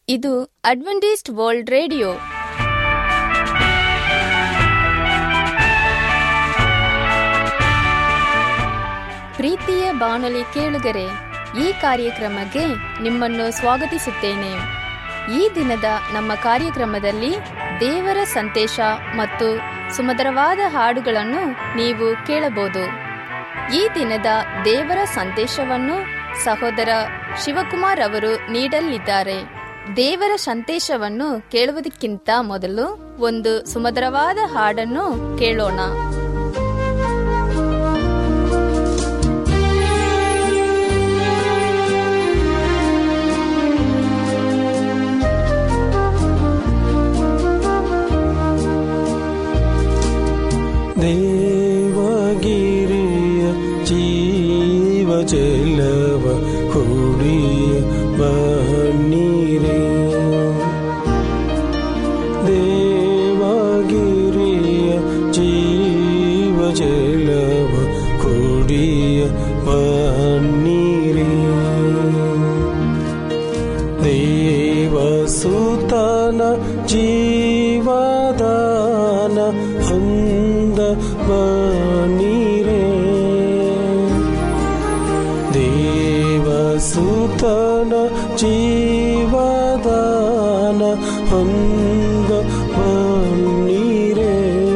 ಇದು Adventist world radio ಪ್ರೀತಿಯ ಬಾನುಲಿ ಕೇಳುಗರೆ ಈ ಕಾರ್ಯಕ್ರಮಕ್ಕೆ ನಿಮ್ಮನ್ನು ಸ್ವಾಗತಿಸುತ್ತೇನೆ ಈ ದಿನದ ನಮ್ಮ ಕಾರ್ಯಕ್ರಮದಲ್ಲಿ ದೇವರ ಸಂದೇಶ ಮತ್ತು ಸುಮಧುರವಾದ ಹಾಡುಗಳನ್ನು ನೀವು ಕೇಳಬಹುದು ಈ ದಿನದ ದೇವರ ಸಂದೇಶವನ್ನು ಸಹೋದರ ಶಿವಕುಮಾರ್ ಅವರು ನೀಡಲಿದ್ದಾರೆ ದೇವರ ಸಂದೇಶವನ್ನು ಕೇಳುವುದಕ್ಕಿಂತ ಮೊದಲು ಒಂದು ಸುಮಧುರವಾದ ಹಾಡನ್ನು ಕೇಳೋಣ ದೇವಗಿರಿಯ ಜೀವ ಜಲವ ಕುಡಿಯ ಬನ್ನೀರೇ ದೇವಗಿರಿಯ ಜೀವ ಜಲವ ಕುಡಿಯ ಬನ್ನೀರೇ ದೇವಸುತನ ಜೀವದಾನ ಹೊಂದ ಬನೀರೆ ದೇವಸುತನ ಜೀವದಾನ ಹೊಂದ ಬನ್ನೀರೆ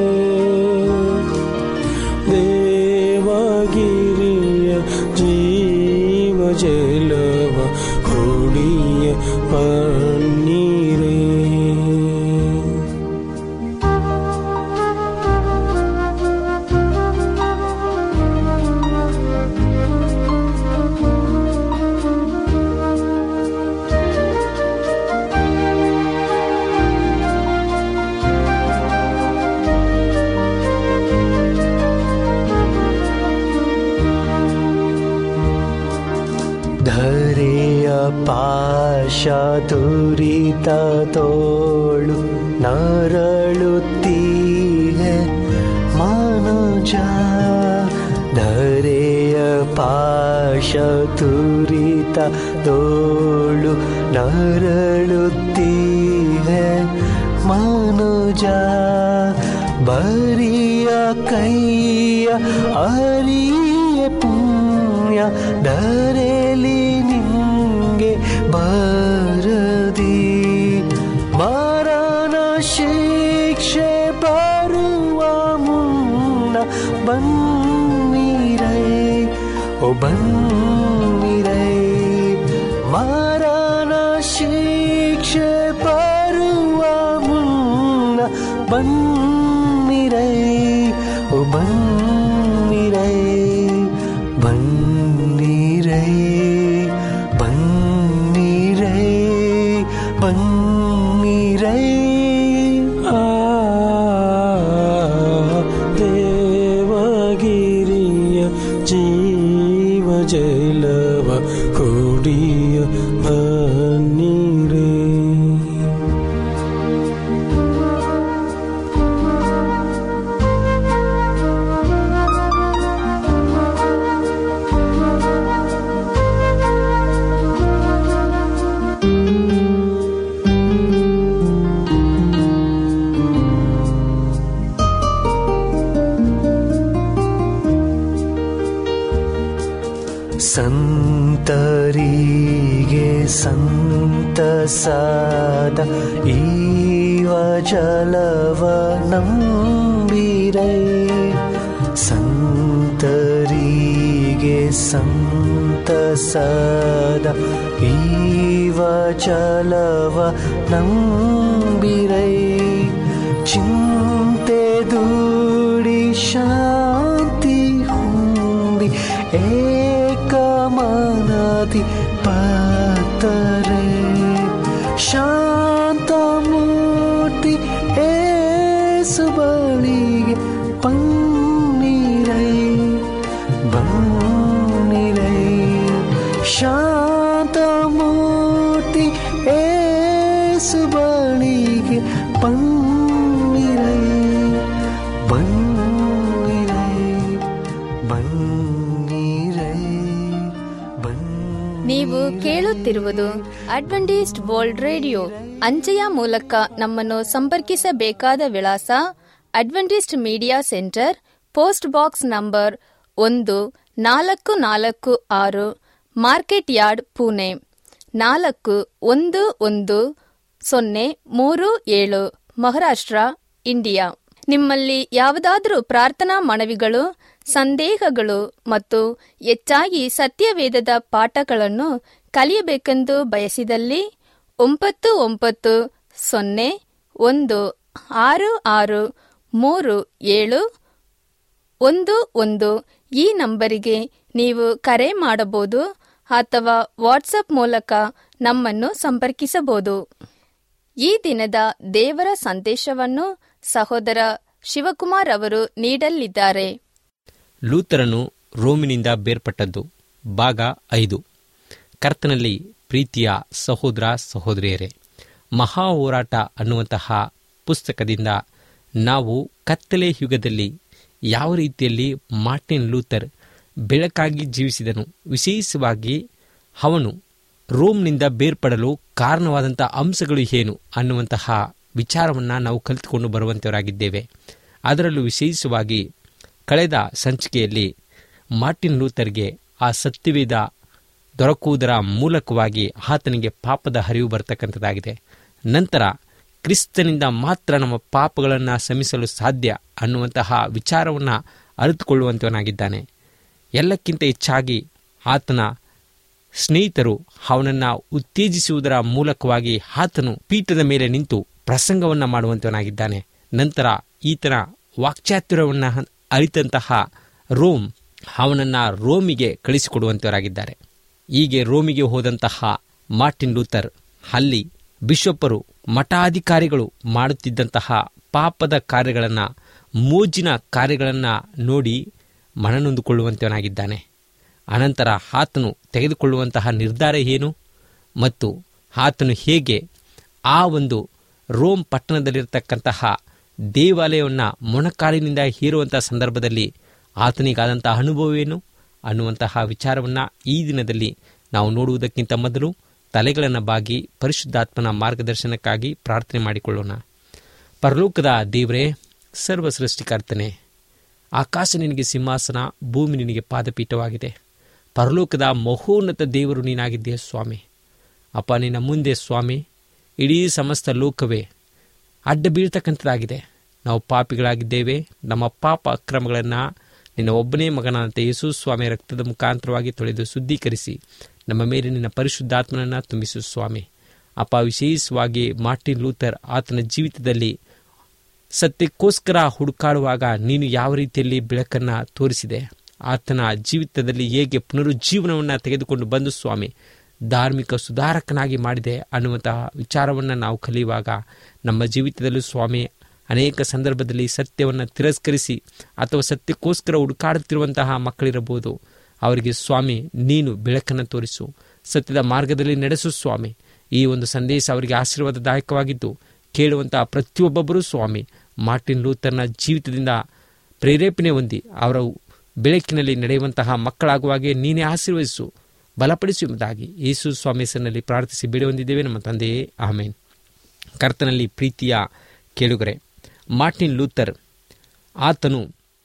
ದೇವಗಿರಿಯ ಜೀವ ಜಲವ ಕುಡಿಯ ಪನ್ನೀರೇ ಧರೆಯ ಪಾಶ ದುರಿತ ತೋಳು ನರಳುತ್ತೀಹೆ ಮನುಜ ಧರೆಯ ಪಾಶ ತುರಿತ ತೋಳು ನರಳುತ್ತೀಹೆ ಮನುಜ ಬರಿಯ ಕೈಯ ಅರಿಯ ಪುಣ್ಯ ಧರೆಲಿ ನಿಂಗೆ ಬಾರದಿ ಮರಣ ಶಿಕ್ಷೆ ಬರುವ ಮುನ್ನ ಬನ್ನಿರೈ ಓ ಬನ್ನಿರೈ ಮರಣ ಶಿಕ್ಷೆ ಬರುವ ಮುನ್ನ ಬನ್ನಿರೈ ಓ ಬನ್ನಿರೈ ಬನ್ನಿರೈ ಬನ್ನಿರೈ ಬನ್ನಿರೈ ಆ ದೇವಗಿರಿಯ ಜೀವ ಜಲವ ಕುಡಿಯ ಬನ್ನಿರೇ ಸಂತರಿಗೆ ಸಂತಸಾದ ಈವ ಜಲವ ನಂಬಿರೈ ಸಂತರಿಗೆ ಸಂತಸಾದ ಈವ ಜಲವ ನಂಬಿರೈ ಚಿಂತೆ ದೂಡಿ ಶಾಂತಿ ಹೊಂದಿ ಏಕಮನದಿ ಪಾತರೆ ಶಾಂತ ಮೂರ್ತಿ ಏಸು ಬಳಿಗೆ ಪನ್ನೀರೈ ಬನ್ನಿರೈ ಶಾಂತ ಮೂರ್ತಿ ಏಸು ಬಳಿಗೆ ಪನ್ನೀರೈ ಬನ್ನಿರೈ ಬನ್ನಿರೈ ಬನ್ನಿ ನೀವು ಕೇಳುತ್ತಿರುವುದು ಅಡ್ವೆಂಟಿಸ್ಟ್ ವರ್ಲ್ಡ್ ರೇಡಿಯೋ ಅಂಚೆಯ ಮೂಲಕ ನಮ್ಮನ್ನು ಸಂಪರ್ಕಿಸಬೇಕಾದ ವಿಳಾಸ adventist media centre post box number ಒಂದು ನಾಲ್ಕು ನಾಲ್ಕು ಆರು ಮಾರ್ಕೆಟ್ ಯಾರ್ಡ್ ಪುಣೆ ನಾಲ್ಕು ಒಂದು ಒಂದು ಸೊನ್ನೆ ಮೂರು ಏಳು ಮಹಾರಾಷ್ಟ್ರ ಇಂಡಿಯಾ ನಿಮ್ಮಲ್ಲಿ ಯಾವುದಾದರೂ ಪ್ರಾರ್ಥನಾ ಮನವಿಗಳು ಸಂದೇಹಗಳು ಮತ್ತು ಹೆಚ್ಚಾಗಿ ಸತ್ಯವೇದದ ಪಾಠಗಳನ್ನು ಕಲಿಯಬೇಕೆಂದು ಬಯಸಿದಲ್ಲಿ ಒಂಬತ್ತು ಒಂಬತ್ತು ಸೊನ್ನೆ ಒಂದು ಆರು ಆರು ಮೂರು ಏಳು ಒಂದು ಒಂದು ಈ ನಂಬರಿಗೆ ನೀವು ಕರೆ ಮಾಡಬಹುದು ಅಥವಾ ವಾಟ್ಸಪ್ ಮೂಲಕ ನಮ್ಮನ್ನು ಸಂಪರ್ಕಿಸಬಹುದು ಈ ದಿನದ ದೇವರ ಸಂದೇಶವನ್ನು ಸಹೋದರ ಶಿವಕುಮಾರ್ ಅವರು ನೀಡಲಿದ್ದಾರೆ ಲೂಥರನು ರೋಮಿನಿಂದ ಬೇರ್ಪಟ್ಟದ್ದು ಭಾಗ ಐದು ಕರ್ತನಲ್ಲಿ ಪ್ರೀತಿಯ ಸಹೋದರ ಸಹೋದರಿಯರೇ ಮಹಾ ಹೋರಾಟ ಅನ್ನುವಂತಹ ಪುಸ್ತಕದಿಂದ ನಾವು ಕತ್ತಲೆ ಯುಗದಲ್ಲಿ ಯಾವ ರೀತಿಯಲ್ಲಿ ಮಾರ್ಟಿನ್ ಲೂಥರ್ ಬೆಳಕಾಗಿ ಜೀವಿಸಿದನು ವಿಶೇಷವಾಗಿ ಅವನು ರೋಮ್ನಿಂದ ಬೇರ್ಪಡಲು ಕಾರಣವಾದಂಥ ಅಂಶಗಳು ಏನು ಅನ್ನುವಂತಹ ವಿಚಾರವನ್ನು ನಾವು ಕಲಿತುಕೊಂಡು ಬರುವಂತವರಾಗಿದ್ದೇವೆ ಅದರಲ್ಲೂ ವಿಶೇಷವಾಗಿ ಕಳೆದ ಸಂಚಿಕೆಯಲ್ಲಿ ಮಾರ್ಟಿನ್ ಲೂಥರ್ಗೆ ಆ ಸತ್ಯವೇದ ದೊರಕುವುದರ ಮೂಲಕವಾಗಿ ಆತನಿಗೆ ಪಾಪದ ಹರಿವು ಬರ್ತಕ್ಕಂಥದ್ದಾಗಿದೆ ನಂತರ ಕ್ರಿಸ್ತನಿಂದ ಮಾತ್ರ ನಮ್ಮ ಪಾಪಗಳನ್ನು ಶಮಿಸಲು ಸಾಧ್ಯ ಅನ್ನುವಂತಹ ವಿಚಾರವನ್ನು ಅರಿತುಕೊಳ್ಳುವಂತವನಾಗಿದ್ದಾನೆ ಎಲ್ಲಕ್ಕಿಂತ ಹೆಚ್ಚಾಗಿ ಆತನ ಸ್ನೇಹಿತರು ಅವನನ್ನು ಉತ್ತೇಜಿಸುವುದರ ಮೂಲಕವಾಗಿ ಆತನು ಪೀಠದ ಮೇಲೆ ನಿಂತು ಪ್ರಸಂಗವನ್ನು ಮಾಡುವಂತವನಾಗಿದ್ದಾನೆ ನಂತರ ಈತನ ವಾಕ್ಚಾತುರ್ಯವನ್ನು ಅರಿತಂತಹ ರೋಮ್ ಅವನನ್ನು ರೋಮಿಗೆ ಕಳಿಸಿಕೊಡುವಂತವರಾಗಿದ್ದಾರೆ ಹೀಗೆ ರೋಮಿಗೆ ಹೋದಂತಹ ಮಾರ್ಟಿನ್ ಲೂಥರ್ ಅಲ್ಲಿ ಬಿಷಪ್ಪರು ಮಠಾಧಿಕಾರಿಗಳು ಮಾಡುತ್ತಿದ್ದಂತಹ ಪಾಪದ ಕಾರ್ಯಗಳನ್ನು ಮೋಜಿನ ಕಾರ್ಯಗಳನ್ನು ನೋಡಿ ಮನನೊಂದುಕೊಳ್ಳುವಂತವನಾಗಿದ್ದಾನೆ ಅನಂತರ ಆತನು ತೆಗೆದುಕೊಳ್ಳುವಂತಹ ನಿರ್ಧಾರ ಏನು ಮತ್ತು ಆತನು ಹೇಗೆ ಆ ಒಂದು ರೋಮ್ ಪಟ್ಟಣದಲ್ಲಿರ್ತಕ್ಕಂತಹ ದೇವಾಲಯವನ್ನು ಮೊಣಕಾಲಿನಿಂದ ಹೀರುವಂತಹ ಸಂದರ್ಭದಲ್ಲಿ ಆತನಿಗಾದಂತಹ ಅನುಭವವೇನು ಅನ್ನುವಂತಹ ವಿಚಾರವನ್ನು ಈ ದಿನದಲ್ಲಿ ನಾವು ನೋಡುವುದಕ್ಕಿಂತ ಮೊದಲು ತಲೆಗಳನ್ನು ಬಾಗಿ ಪರಿಶುದ್ಧಾತ್ಮನ ಮಾರ್ಗದರ್ಶನಕ್ಕಾಗಿ ಪ್ರಾರ್ಥನೆ ಮಾಡಿಕೊಳ್ಳೋಣ ಪರಲೋಕದ ದೇವರೇ ಸರ್ವ ಸೃಷ್ಟಿಕರ್ತನೆ ಆಕಾಶ ನಿನಗೆ ಸಿಂಹಾಸನ ಭೂಮಿ ನಿನಗೆ ಪಾದಪೀಠವಾಗಿದೆ ಪರಲೋಕದ ಮಹೋನ್ನತ ದೇವರು ನೀನಾಗಿದ್ದೀಯ ಸ್ವಾಮಿ ಅಪ್ಪ ನಿನ್ನ ಮುಂದೆ ಸ್ವಾಮಿ ಇಡೀ ಸಮಸ್ತ ಲೋಕವೇ ಅಡ್ಡ ಬೀಳ್ತಕ್ಕಂಥದ್ದಾಗಿದೆ ನಾವು ಪಾಪಿಗಳಾಗಿದ್ದೇವೆ ನಮ್ಮ ಪಾಪ ಅಕ್ರಮಗಳನ್ನು ನಿನ್ನ ಒಬ್ಬನೇ ಮಗನಾದಂಥ ಯೇಸು ಸ್ವಾಮಿ ರಕ್ತದ ಮುಖಾಂತರವಾಗಿ ತೊಳೆದು ಶುದ್ಧೀಕರಿಸಿ ನಮ್ಮ ಮೇಲೆ ನಿನ್ನ ಪರಿಶುದ್ಧಾತ್ಮನನ್ನು ತುಂಬಿಸು ಸ್ವಾಮಿ ಅಪ್ಪ ವಿಶೇಷವಾಗಿ ಮಾರ್ಟಿನ್ ಲೂಥರ್ ಆತನ ಜೀವಿತದಲ್ಲಿ ಸತ್ಯಕ್ಕೋಸ್ಕರ ಹುಡುಕಾಡುವಾಗ ನೀನು ಯಾವ ರೀತಿಯಲ್ಲಿ ಬೆಳಕನ್ನು ತೋರಿಸಿದೆ ಆತನ ಜೀವಿತದಲ್ಲಿ ಹೇಗೆ ಪುನರುಜ್ಜೀವನವನ್ನು ತೆಗೆದುಕೊಂಡು ಬಂದು ಸ್ವಾಮಿ ಧಾರ್ಮಿಕ ಸುಧಾರಕನಾಗಿ ಮಾಡಿದೆ ಅನ್ನುವಂತಹ ವಿಚಾರವನ್ನು ನಾವು ಕಲಿಯುವಾಗ ನಮ್ಮ ಜೀವಿತದಲ್ಲೂ ಸ್ವಾಮಿ ಅನೇಕ ಸಂದರ್ಭದಲ್ಲಿ ಸತ್ಯವನ್ನು ತಿರಸ್ಕರಿಸಿ ಅಥವಾ ಸತ್ಯಕ್ಕೋಸ್ಕರ ಹುಡುಕಾಡುತ್ತಿರುವಂತಹ ಮಕ್ಕಳಿರಬಹುದು ಅವರಿಗೆ ಸ್ವಾಮಿ ನೀನು ಬೆಳಕನ್ನು ತೋರಿಸು ಸತ್ಯದ ಮಾರ್ಗದಲ್ಲಿ ನಡೆಸು ಸ್ವಾಮಿ ಈ ಒಂದು ಸಂದೇಶ ಅವರಿಗೆ ಆಶೀರ್ವಾದದಾಯಕವಾಗಿದ್ದು ಕೇಳುವಂತಹ ಪ್ರತಿಯೊಬ್ಬೊಬ್ಬರೂ ಸ್ವಾಮಿ ಮಾರ್ಟಿನ್ ಲೂಥರ್ನ ಜೀವಿತದಿಂದ ಪ್ರೇರೇಪಣೆ ಹೊಂದಿ ಅವರ ಬೆಳಕಿನಲ್ಲಿ ನಡೆಯುವಂತಹ ಮಕ್ಕಳಾಗುವಾಗೆ ನೀನೇ ಆಶೀರ್ವದಿಸು ಬಲಪಡಿಸು ಎಂಬುದಾಗಿ ಯೇಸು ಸ್ವಾಮಿ ಹೆಸರಿನಲ್ಲಿ ಪ್ರಾರ್ಥಿಸಿ ಬೇಡಿ ಹೊಂದಿದ್ದೇವೆ ನಮ್ಮ ತಂದೆಯೇ ಆಮೇನ್ ಕರ್ತನಲ್ಲಿ ಪ್ರೀತಿಯ ಕೇಳುಗರೆ ಮಾರ್ಟಿನ್ ಲೂಥರ್ ಆತನು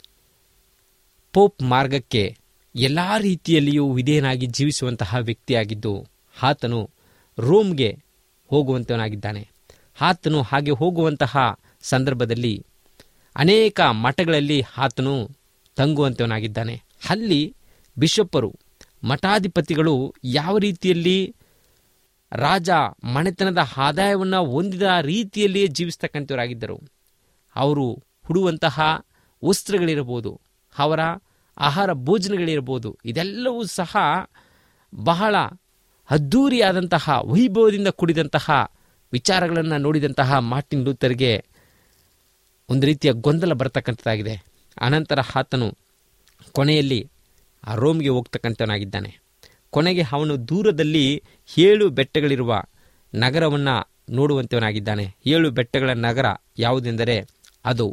ಪೋಪ್ ಮಾರ್ಗಕ್ಕೆ ಎಲ್ಲ ರೀತಿಯಲ್ಲಿಯೂ ವಿಧೇಯನಾಗಿ ಜೀವಿಸುವಂತಹ ವ್ಯಕ್ತಿಯಾಗಿದ್ದು ಆತನು ರೋಮ್ಗೆ ಹೋಗುವಂತವನಾಗಿದ್ದಾನೆ ಆತನು ಹಾಗೆ ಹೋಗುವಂತಹ ಸಂದರ್ಭದಲ್ಲಿ ಅನೇಕ ಮಠಗಳಲ್ಲಿ ಆತನು ತಂಗುವಂತವನಾಗಿದ್ದಾನೆ ಅಲ್ಲಿ ಬಿಷಪ್ಪರು ಮಠಾಧಿಪತಿಗಳು ಯಾವ ರೀತಿಯಲ್ಲಿ ರಾಜ ಮನೆತನದ ಆದಾಯವನ್ನು ಹೊಂದಿದ ರೀತಿಯಲ್ಲಿಯೇ ಜೀವಿಸ್ತಕ್ಕಂಥವರಾಗಿದ್ದರು ಅವರು ಹುಡುವಂತಹ ವಸ್ತ್ರಗಳಿರಬಹುದು ಅವರ ಆಹಾರ ಭೋಜನಗಳಿರಬಹುದು ಇದೆಲ್ಲವೂ ಸಹ ಬಹಳ ಅದ್ಧೂರಿಯಾದಂತಹ ವೈಭವದಿಂದ ಕೂಡಿದಂತಹ ವಿಚಾರಗಳನ್ನು ನೋಡಿದಂತಹ ಮಾರ್ಟಿನ್ ಲೂಥರ್ಗೆ ಒಂದು ರೀತಿಯ ಗೊಂದಲ ಬರತಕ್ಕಂಥದ್ದಾಗಿದೆ ಅನಂತರ ಆತನು ಕೊನೆಯಲ್ಲಿ ಆ ರೋಮ್ಗೆ ಹೋಗ್ತಕ್ಕಂಥವನಾಗಿದ್ದಾನೆ ಕೊನೆಗೆ ಅವನು ದೂರದಲ್ಲಿ ಏಳು ಬೆಟ್ಟಗಳಿರುವ ನಗರವನ್ನು ನೋಡುವಂಥವನಾಗಿದ್ದಾನೆ ಏಳು ಬೆಟ್ಟಗಳ ನಗರ ಯಾವುದೆಂದರೆ ಅದು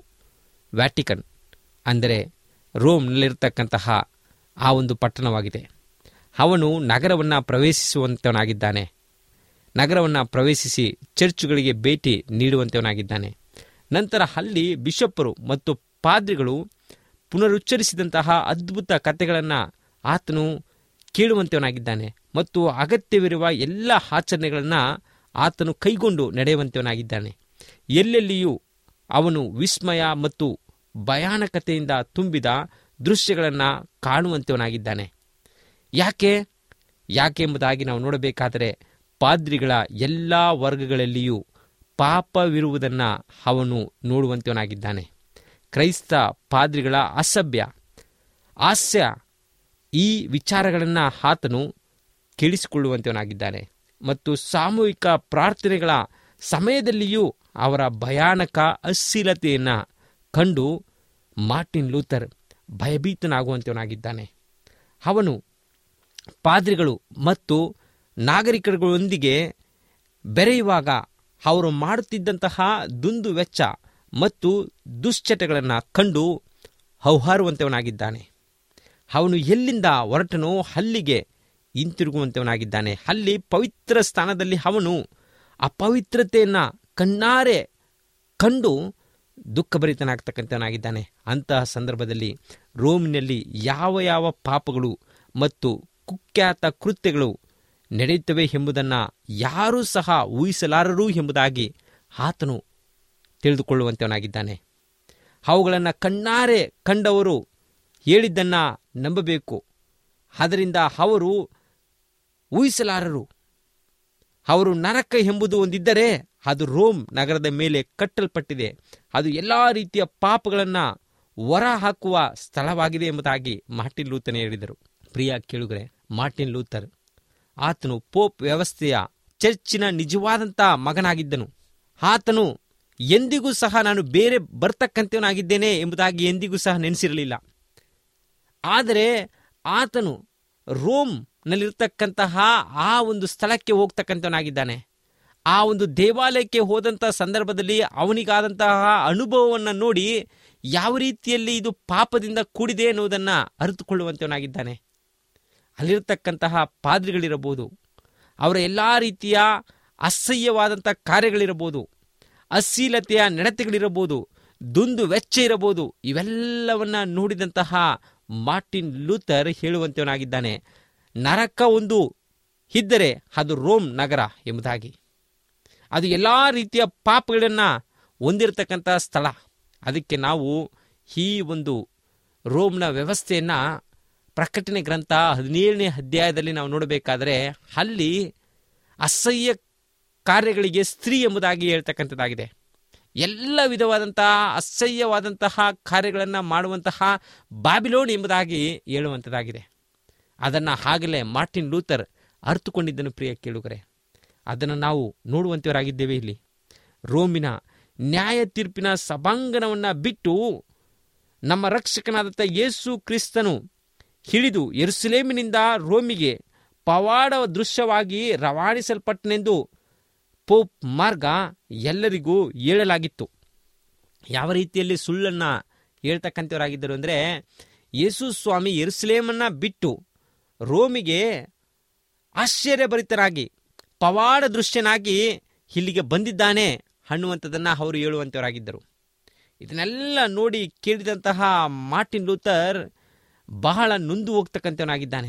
ವ್ಯಾಟಿಕನ್ ಅಂದರೆ ರೋಮ್ನಲ್ಲಿರ್ತಕ್ಕಂತಹ ಆ ಒಂದು ಪಟ್ಟಣವಾಗಿದೆ ಅವನು ನಗರವನ್ನು ಪ್ರವೇಶಿಸುವಂತವನಾಗಿದ್ದಾನೆ ನಗರವನ್ನು ಪ್ರವೇಶಿಸಿ ಚರ್ಚ್ಗಳಿಗೆ ಭೇಟಿ ನೀಡುವಂತವನಾಗಿದ್ದಾನೆ ನಂತರ ಅಲ್ಲಿ ಬಿಷಪ್ಪರು ಮತ್ತು ಪಾದ್ರಿಗಳು ಪುನರುಚ್ಚರಿಸಿದಂತಹ ಅದ್ಭುತ ಕಥೆಗಳನ್ನು ಆತನು ಕೇಳುವಂತವನಾಗಿದ್ದಾನೆ ಮತ್ತು ಅಗತ್ಯವಿರುವ ಎಲ್ಲ ಆಚರಣೆಗಳನ್ನು ಆತನು ಕೈಗೊಂಡು ನಡೆಯುವಂತವನಾಗಿದ್ದಾನೆ ಎಲ್ಲೆಲ್ಲಿಯೂ ಅವನು ವಿಸ್ಮಯ ಮತ್ತು ಭಯಾನಕತೆಯಿಂದ ತುಂಬಿದ ದೃಶ್ಯಗಳನ್ನು ಕಾಣುವಂತವನಾಗಿದ್ದಾನೆ ಯಾಕೆ ಯಾಕೆ ಎಂಬುದಾಗಿ ನಾವು ನೋಡಬೇಕಾದರೆ ಪಾದ್ರಿಗಳ ಎಲ್ಲ ವರ್ಗಗಳಲ್ಲಿಯೂ ಪಾಪವಿರುವುದನ್ನು ಅವನು ನೋಡುವಂತವನಾಗಿದ್ದಾನೆ ಕ್ರೈಸ್ತ ಪಾದ್ರಿಗಳ ಅಸಭ್ಯ ಹಾಸ್ಯ ಈ ವಿಚಾರಗಳನ್ನು ಆತನು ಕೇಳಿಸಿಕೊಳ್ಳುವಂತವನಾಗಿದ್ದಾನೆ ಮತ್ತು ಸಾಮೂಹಿಕ ಪ್ರಾರ್ಥನೆಗಳ ಸಮಯದಲ್ಲಿಯೂ ಅವರ ಭಯಾನಕ ಅಶ್ಲೀಲತೆಯನ್ನು ಕಂಡು ಮಾರ್ಟಿನ್ ಲೂಥರ್ ಭಯಭೀತನಾಗುವಂತವನಾಗಿದ್ದಾನೆ ಅವನು ಪಾದ್ರಿಗಳು ಮತ್ತು ನಾಗರಿಕರೊಂದಿಗೆ ಬೆರೆಯುವಾಗ ಅವರು ಮಾಡುತ್ತಿದ್ದಂತಹ ದುಂದು ವೆಚ್ಚ ಮತ್ತು ದುಶ್ಚಟಗಳನ್ನು ಕಂಡು ಹೌಹಾರುವಂತವನಾಗಿದ್ದಾನೆ ಅವನು ಎಲ್ಲಿಂದ ಹೊರಟನೋ ಅಲ್ಲಿಗೆ ಹಿಂತಿರುಗುವಂತವನಾಗಿದ್ದಾನೆ ಅಲ್ಲಿ ಪವಿತ್ರ ಸ್ಥಾನದಲ್ಲಿ ಅವನು ಅಪವಿತ್ರತೆಯನ್ನು ಕಣ್ಣಾರೆ ಕಂಡು ದುಃಖಭರಿತನಾಗ್ತಕ್ಕಂಥವನಾಗಿದ್ದಾನೆ ಅಂತಹ ಸಂದರ್ಭದಲ್ಲಿ ರೋಮಿನಲ್ಲಿ ಯಾವ ಯಾವ ಪಾಪಗಳು ಮತ್ತು ಕುಖ್ಯಾತ ಕೃತ್ಯಗಳು ನಡೆಯುತ್ತವೆ ಎಂಬುದನ್ನು ಯಾರೂ ಸಹ ಊಹಿಸಲಾರರು ಎಂಬುದಾಗಿ ಆತನು ತಿಳಿದುಕೊಳ್ಳುವಂತವನಾಗಿದ್ದಾನೆ ಅವುಗಳನ್ನು ಕಣ್ಣಾರೆ ಕಂಡವರು ಹೇಳಿದ್ದನ್ನು ನಂಬಬೇಕು ಅದರಿಂದ ಅವರು ಊಹಿಸಲಾರರು ಅವರು ನರಕ ಎಂಬುದು ಒಂದಿದ್ದರೆ ಅದು ರೋಮ್ ನಗರದ ಮೇಲೆ ಕಟ್ಟಲ್ಪಟ್ಟಿದೆ ಅದು ಎಲ್ಲ ರೀತಿಯ ಪಾಪಗಳನ್ನು ಹೊರ ಹಾಕುವ ಸ್ಥಳವಾಗಿದೆ ಎಂಬುದಾಗಿ ಮಾರ್ಟಿನ್ ಲೂತನ್ ಹೇಳಿದರು ಪ್ರಿಯ ಕೇಳುಗರೆ ಮಾರ್ಟಿನ್ ಲೂಥರ್ ಆತನು ಪೋಪ್ ವ್ಯವಸ್ಥೆಯ ಚರ್ಚಿನ ನಿಜವಾದಂಥ ಮಗನಾಗಿದ್ದನು ಆತನು ಎಂದಿಗೂ ಸಹ ನಾನು ಬೇರೆ ಬರ್ತಕ್ಕಂಥವನಾಗಿದ್ದೇನೆ ಎಂಬುದಾಗಿ ಎಂದಿಗೂ ಸಹ ನೆನೆಸಿರಲಿಲ್ಲ ಆದರೆ ಆತನು ರೋಮ್ನಲ್ಲಿರ್ತಕ್ಕಂತಹ ಆ ಒಂದು ಸ್ಥಳಕ್ಕೆ ಹೋಗ್ತಕ್ಕಂಥವನಾಗಿದ್ದಾನೆ ಆ ಒಂದು ದೇವಾಲಯಕ್ಕೆ ಹೋದಂಥ ಸಂದರ್ಭದಲ್ಲಿ ಅವನಿಗಾದಂತಹ ಅನುಭವವನ್ನು ನೋಡಿ ಯಾವ ರೀತಿಯಲ್ಲಿ ಇದು ಪಾಪದಿಂದ ಕೂಡಿದೆ ಎನ್ನುವುದನ್ನು ಅರಿತುಕೊಳ್ಳುವಂತವನಾಗಿದ್ದಾನೆ ಅಲ್ಲಿರ್ತಕ್ಕಂತಹ ಪಾದ್ರಿಗಳಿರಬಹುದು ಅವರ ಎಲ್ಲ ರೀತಿಯ ಅಸಹ್ಯವಾದಂಥ ಕಾರ್ಯಗಳಿರಬಹುದು ಅಶ್ಲೀಲತೆಯ ನಡತೆಗಳಿರಬಹುದು ದುಂದು ವೆಚ್ಚ ಇರಬಹುದು ಇವೆಲ್ಲವನ್ನ ನೋಡಿದಂತಹ ಮಾರ್ಟಿನ್ ಲೂಥರ್ ಹೇಳುವಂತವನಾಗಿದ್ದಾನೆ ನರಕ ಒಂದು ಇದ್ದರೆ ಅದು ರೋಮ್ ನಗರ ಎಂಬುದಾಗಿ ಅದು ಎಲ್ಲ ರೀತಿಯ ಪಾಪಗಳನ್ನು ಹೊಂದಿರತಕ್ಕಂಥ ಸ್ಥಳ ಅದಕ್ಕೆ ನಾವು ಈ ಒಂದು ರೋಮ್ನ ವ್ಯವಸ್ಥೆಯನ್ನು ಪ್ರಕಟಣೆ ಗ್ರಂಥ ಹದಿನೇಳನೇ ಅಧ್ಯಾಯದಲ್ಲಿ ನಾವು ನೋಡಬೇಕಾದರೆ ಅಲ್ಲಿ ಅಸಹ್ಯ ಕಾರ್ಯಗಳಿಗೆ ಸ್ತ್ರೀ ಎಂಬುದಾಗಿ ಹೇಳ್ತಕ್ಕಂಥದ್ದಾಗಿದೆ ಎಲ್ಲ ವಿಧವಾದಂತಹ ಅಸಹ್ಯವಾದಂತಹ ಕಾರ್ಯಗಳನ್ನು ಮಾಡುವಂತಹ ಬಾಬಿಲೋನ್ ಎಂಬುದಾಗಿ ಹೇಳುವಂಥದ್ದಾಗಿದೆ ಅದನ್ನು ಆಗಲೇ ಮಾರ್ಟಿನ್ ಲೂಥರ್ ಅರ್ಥಕೊಂಡಿದ್ದನು ಪ್ರಿಯ ಕೇಳುಗರೆ ಅದನ್ನು ನಾವು ನೋಡುವಂಥವರಾಗಿದ್ದೇವೆ ಇಲ್ಲಿ ರೋಮಿನ ನ್ಯಾಯ ತೀರ್ಪಿನ ಸಭಾಂಗಣವನ್ನು ಬಿಟ್ಟು ನಮ್ಮ ರಕ್ಷಕನಾದಂಥ ಯೇಸು ಕ್ರಿಸ್ತನು ಹಿಡಿದು ಎರುಸಲೇಮಿನಿಂದ ರೋಮಿಗೆ ಪವಾಡ ದೃಶ್ಯವಾಗಿ ರವಾನಿಸಲ್ಪಟ್ಟನೆಂದು ಪೋಪ್ ಮಾರ್ಗ ಎಲ್ಲರಿಗೂ ಹೇಳಲಾಗಿತ್ತು ಯಾವ ರೀತಿಯಲ್ಲಿ ಸುಳ್ಳನ್ನು ಹೇಳ್ತಕ್ಕಂಥವರಾಗಿದ್ದರು ಅಂದರೆ ಯೇಸು ಸ್ವಾಮಿ ಎರುಸಲೇಮನ್ನು ಬಿಟ್ಟು ರೋಮಿಗೆ ಆಶ್ಚರ್ಯಭರಿತರಾಗಿ ಪವಾಡ ದೃಶ್ಯನಾಗಿ ಇಲ್ಲಿಗೆ ಬಂದಿದ್ದಾನೆ ಅನ್ನುವಂಥದ್ದನ್ನು ಅವರು ಹೇಳುವಂಥವರಾಗಿದ್ದರು ಇದನ್ನೆಲ್ಲ ನೋಡಿ ಕೇಳಿದಂತಹ ಮಾರ್ಟಿನ್ ಲೂಥರ್ ಬಹಳ ನೊಂದು ಹೋಗ್ತಕ್ಕಂಥವನಾಗಿದ್ದಾನೆ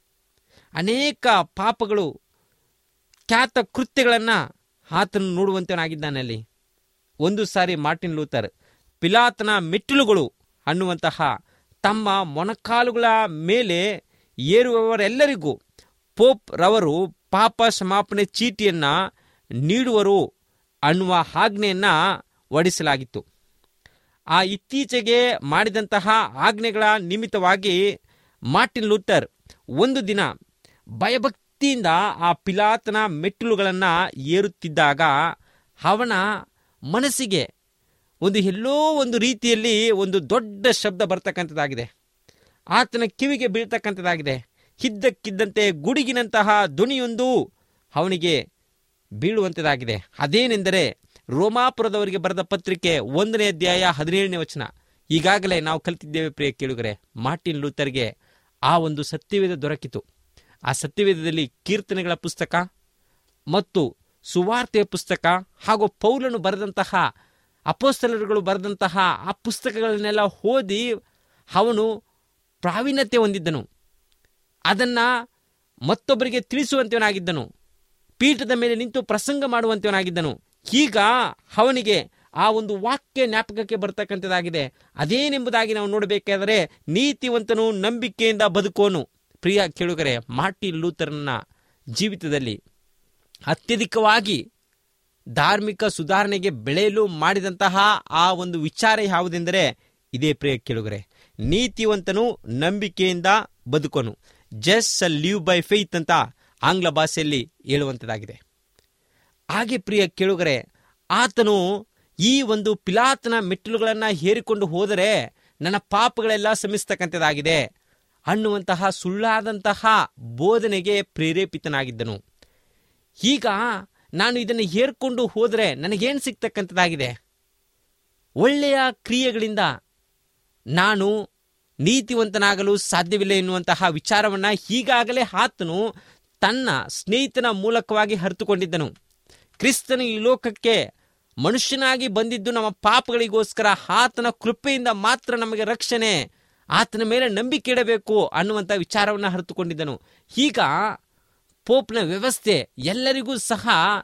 ಅನೇಕ ಪಾಪಗಳು ಖ್ಯಾತ ಕೃತ್ಯಗಳನ್ನು ಆತನು ನೋಡುವಂತವನಾಗಿದ್ದಾನೆ ಅಲ್ಲಿ ಒಂದು ಸಾರಿ ಮಾರ್ಟಿನ್ ಲೂಥರ್ ಪಿಲಾತನ ಮೆಟ್ಟಿಲುಗಳು ಅನ್ನುವಂತಹ ತಮ್ಮ ಮೊಣಕಾಲುಗಳ ಮೇಲೆ ಏರುವವರೆಲ್ಲರಿಗೂ ಪೋಪ್ ರವರು ಪಾಪ ಕ್ಷಮಾಪಣೆ ಚೀಟಿಯನ್ನು ನೀಡುವರು ಅನ್ನುವ ಆಜ್ಞೆಯನ್ನು ಹೊಡಿಸಲಾಗಿತ್ತು ಆ ಇತ್ತೀಚೆಗೆ ಮಾಡಿದಂತಹ ಆಜ್ಞೆಗಳ ನಿಮಿತ್ತವಾಗಿ ಮಾರ್ಟಿನ್ ಲೂಥರ್ ಒಂದು ದಿನ ಭಯಭಕ್ತಿಯಿಂದ ಆ ಪಿಲಾತನ ಮೆಟ್ಟಿಲುಗಳನ್ನು ಏರುತ್ತಿದ್ದಾಗ ಅವನ ಮನಸ್ಸಿಗೆ ಒಂದು ಎಲ್ಲೋ ಒಂದು ರೀತಿಯಲ್ಲಿ ಒಂದು ದೊಡ್ಡ ಶಬ್ದ ಬರ್ತಕ್ಕಂಥದ್ದಾಗಿದೆ ಆತನ ಕಿವಿಗೆ ಬೀಳ್ತಕ್ಕಂಥದ್ದಾಗಿದೆ ಇದ್ದಕ್ಕಿದ್ದಂತೆ ಗುಡುಗಿನಂತಹ ಧ್ವನಿಯೊಂದು ಅವನಿಗೆ ಬೀಳುವಂಥದ್ದಾಗಿದೆ ಅದೇನೆಂದರೆ ರೋಮಾಪುರದವರಿಗೆ ಬರೆದ ಪತ್ರಿಕೆ ಒಂದನೇ ಅಧ್ಯಾಯ ಹದಿನೇಳನೇ ವಚನ ಈಗಾಗಲೇ ನಾವು ಕಲಿತಿದ್ದೇವೆ ಪ್ರಿಯ ಕೇಳುಗರೆ ಮಾರ್ಟಿನ್ ಲೂಥರ್ಗೆ ಆ ಒಂದು ಸತ್ಯವೇದ ದೊರಕಿತು ಆ ಸತ್ಯವೇದದಲ್ಲಿ ಕೀರ್ತನೆಗಳ ಪುಸ್ತಕ ಮತ್ತು ಸುವಾರ್ತೆಯ ಪುಸ್ತಕ ಹಾಗೂ ಪೌಲನು ಬರೆದಂತಹ ಅಪೋಸ್ತಲರುಗಳು ಬರೆದಂತಹ ಆ ಪುಸ್ತಕಗಳನ್ನೆಲ್ಲ ಓದಿ ಅವನು ಪ್ರಾವೀಣ್ಯತೆ ಹೊಂದಿದ್ದನು ಅದನ್ನು ಮತ್ತೊಬ್ಬರಿಗೆ ತಿಳಿಸುವಂತವನಾಗಿದ್ದನು ಪೀಠದ ಮೇಲೆ ನಿಂತು ಪ್ರಸಂಗ ಮಾಡುವಂತವನಾಗಿದ್ದನು ಈಗ ಅವನಿಗೆ ಆ ಒಂದು ವಾಕ್ಯ ಜ್ಞಾಪಕಕ್ಕೆ ಬರ್ತಕ್ಕಂಥದ್ದಾಗಿದೆ ಅದೇನೆಂಬುದಾಗಿ ನಾವು ನೋಡಬೇಕಾದರೆ ನೀತಿವಂತನು ನಂಬಿಕೆಯಿಂದ ಬದುಕೋನು ಪ್ರಿಯ ಕೇಳುಗರೆ ಮಾರ್ಟಿನ್ ಲೂಥರ್ನ ಜೀವಿತದಲ್ಲಿ ಅತ್ಯಧಿಕವಾಗಿ ಧಾರ್ಮಿಕ ಸುಧಾರಣೆಗೆ ಬೆಳೆಯಲು ಮಾಡಿದಂತಹ ಆ ಒಂದು ವಿಚಾರ ಯಾವುದೆಂದರೆ ಇದೇ ಪ್ರಿಯ ಕೇಳುಗರೆ ನೀತಿವಂತನು ನಂಬಿಕೆಯಿಂದ ಬದುಕೋನು just a live by faith ಅಂತ ಆಂಗ್ಲ ಭಾಷೆಯಲ್ಲಿ ಹೇಳುವಂಥದ್ದಾಗಿದೆ ಹಾಗೆ ಪ್ರಿಯ ಕೇಳುಗರೆ ಆತನು ಈ ಒಂದು ಪಿಲಾತನ ಮೆಟ್ಟಿಲುಗಳನ್ನು ಹೇರಿಕೊಂಡು ಹೋದರೆ ನನ್ನ ಪಾಪಗಳೆಲ್ಲ ಶ್ರಮಿಸ್ತಕ್ಕಂಥದ್ದಾಗಿದೆ ಅನ್ನುವಂತಹ ಸುಳ್ಳಾದಂತಹ ಬೋಧನೆಗೆ ಪ್ರೇರೇಪಿತನಾಗಿದ್ದನು ಈಗ ನಾನು ಇದನ್ನು ಹೇರ್ಕೊಂಡು ಹೋದರೆ ನನಗೇನು ಸಿಗ್ತಕ್ಕಂಥದ್ದಾಗಿದೆ ಒಳ್ಳೆಯ ಕ್ರಿಯೆಗಳಿಂದ ನಾನು ನೀತಿವಂತನಾಗಲು ಸಾಧ್ಯವಿಲ್ಲ ಎನ್ನುವಂತಹ ವಿಚಾರವನ್ನು ಈಗಾಗಲೇ ಆತನು ತನ್ನ ಸ್ನೇಹಿತನ ಮೂಲಕವಾಗಿ ಹರಿತುಕೊಂಡಿದ್ದನು ಕ್ರಿಸ್ತನು ಈ ಲೋಕಕ್ಕೆ ಮನುಷ್ಯನಾಗಿ ಬಂದಿದ್ದು ನಮ್ಮ ಪಾಪಗಳಿಗೋಸ್ಕರ ಆತನ ಕೃಪೆಯಿಂದ ಮಾತ್ರ ನಮಗೆ ರಕ್ಷಣೆ ಆತನ ಮೇಲೆ ನಂಬಿಕೆ ಇಡಬೇಕು ಅನ್ನುವಂಥ ವಿಚಾರವನ್ನು ಹರಿತುಕೊಂಡಿದ್ದನು ಈಗ ಪೋಪ್ನ ವ್ಯವಸ್ಥೆ ಎಲ್ಲರಿಗೂ ಸಹ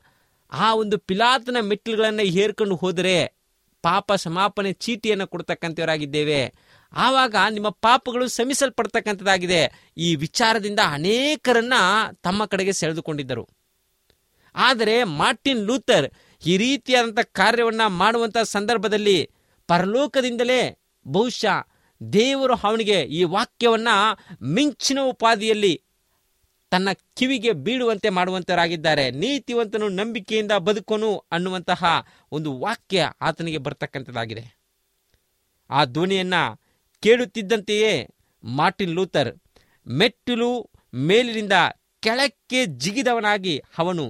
ಆ ಒಂದು ಪಿಲಾತನ ಮೆಟ್ಟಿಲುಗಳನ್ನು ಹೇರ್ಕೊಂಡು ಹೋದರೆ ಪಾಪ ಕ್ಷಮಾಪಣೆ ಚೀಟಿಯನ್ನು ಕೊಡ್ತಕ್ಕಂಥವರಾಗಿದ್ದೇವೆ ಆವಾಗ ನಿಮ್ಮ ಪಾಪಗಳು ಶ್ರಮಿಸಲ್ಪಡ್ತಕ್ಕಂಥದ್ದಾಗಿದೆ ಈ ವಿಚಾರದಿಂದ ಅನೇಕರನ್ನ ತಮ್ಮ ಕಡೆಗೆ ಸೆಳೆದುಕೊಂಡಿದ್ದರು ಆದರೆ ಮಾರ್ಟಿನ್ ಲೂಥರ್ ಈ ರೀತಿಯಾದಂಥ ಕಾರ್ಯವನ್ನು ಮಾಡುವಂಥ ಸಂದರ್ಭದಲ್ಲಿ ಪರಲೋಕದಿಂದಲೇ ಬಹುಶಃ ದೇವರು ಅವನಿಗೆ ಈ ವಾಕ್ಯವನ್ನ ಮಿಂಚಿನ ಉಪಾಧಿಯಲ್ಲಿ ತನ್ನ ಕಿವಿಗೆ ಬೀಳುವಂತೆ ಮಾಡುವಂತರಾಗಿದ್ದಾರೆ ನೀತಿವಂತನು ನಂಬಿಕೆಯಿಂದ ಬದುಕೋನು ಅನ್ನುವಂತಹ ಒಂದು ವಾಕ್ಯ ಆತನಿಗೆ ಬರ್ತಕ್ಕಂಥದ್ದಾಗಿದೆ ಆ ಧ್ವನಿಯನ್ನ ಕೇಳುತ್ತಿದ್ದಂತೆಯೇ ಮಾರ್ಟಿನ್ ಲೂಥರ್ ಮೆಟ್ಟಿಲು ಮೇಲಿನಿಂದ ಕೆಳಕ್ಕೆ ಜಿಗಿದವನಾಗಿ ಅವನು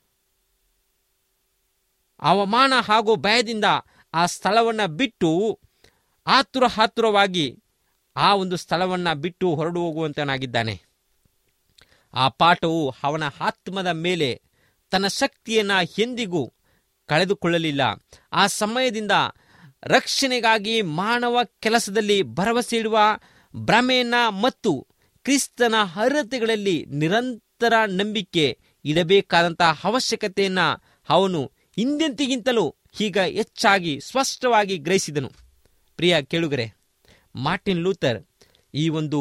ಅವಮಾನ ಹಾಗೂ ಭಯದಿಂದ ಆ ಸ್ಥಳವನ್ನ ಬಿಟ್ಟು ಆತುರ ಆತುರವಾಗಿ ಆ ಒಂದು ಸ್ಥಳವನ್ನ ಬಿಟ್ಟು ಹೊರಡು ಹೋಗುವಂತನಾಗಿದ್ದಾನೆ ಆ ಪಾಠವು ಅವನ ಆತ್ಮದ ಮೇಲೆ ತನ್ನ ಶಕ್ತಿಯನ್ನ ಎಂದಿಗೂ ಕಳೆದುಕೊಳ್ಳಲಿಲ್ಲ ಆ ಸಮಯದಿಂದ ರಕ್ಷಣೆಗಾಗಿ ಮಾನವ ಕೆಲಸದಲ್ಲಿ ಭರವಸೆ ಇಡುವ ಭ್ರಮೆಯನ್ನ ಮತ್ತು ಕ್ರಿಸ್ತನ ಅರ್ಹತೆಗಳಲ್ಲಿ ನಿರಂತರ ನಂಬಿಕೆ ಇಡಬೇಕಾದಂತಹ ಅವಶ್ಯಕತೆಯನ್ನ ಅವನು ಹಿಂದೆಂತಿಗಿಂತಲೂ ಈಗ ಹೆಚ್ಚಾಗಿ ಸ್ಪಷ್ಟವಾಗಿ ಗ್ರಹಿಸಿದನು ಪ್ರಿಯ ಕೇಳುಗರೆ ಮಾರ್ಟಿನ್ ಲೂಥರ್ ಈ ಒಂದು